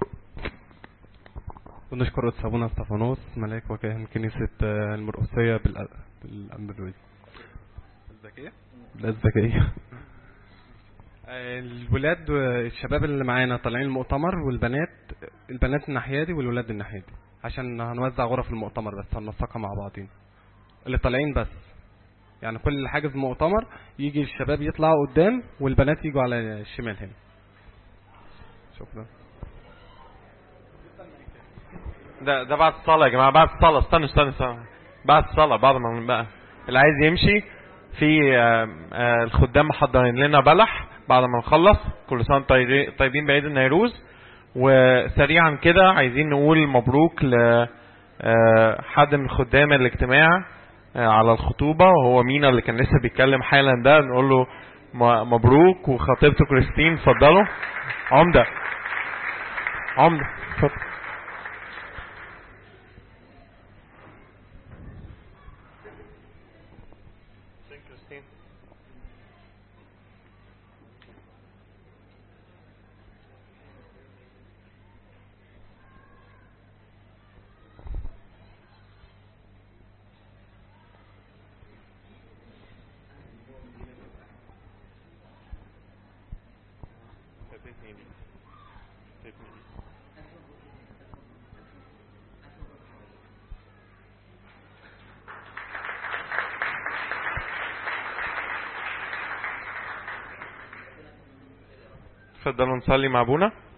ونشكر قدس ابونا استفانوس ملاك وكاهن كنيسة المرقسية بالأندلس الذكية الذكية الولاد الشباب اللي معانا طالعين المؤتمر والبنات البنات الناحية دي والولاد الناحية دي عشان هنوزع غرف المؤتمر بس هننسقها مع بعضين اللي طالعين بس يعني كل حاجز مؤتمر يجي الشباب يطلعوا قدام والبنات يجوا على الشمال هنا شكرا ده ده بعد الصلاة يا جماعة بعد الصلاة استنوا استنوا استنوا بعد الصلاة بعد ما بقى اللي عايز يمشي في الخدام محضرين لنا بلح بعد ما نخلص كل سنة طيبين بعيد النيروز وسريعا كده عايزين نقول مبروك ل حد من خدام الاجتماع على الخطوبة وهو مينا اللي كان لسه بيتكلم حالا ده نقول له مبروك وخطيبته كريستين اتفضلوا عمدة عمدة اتفضل تفضلوا نصلي مع ابونا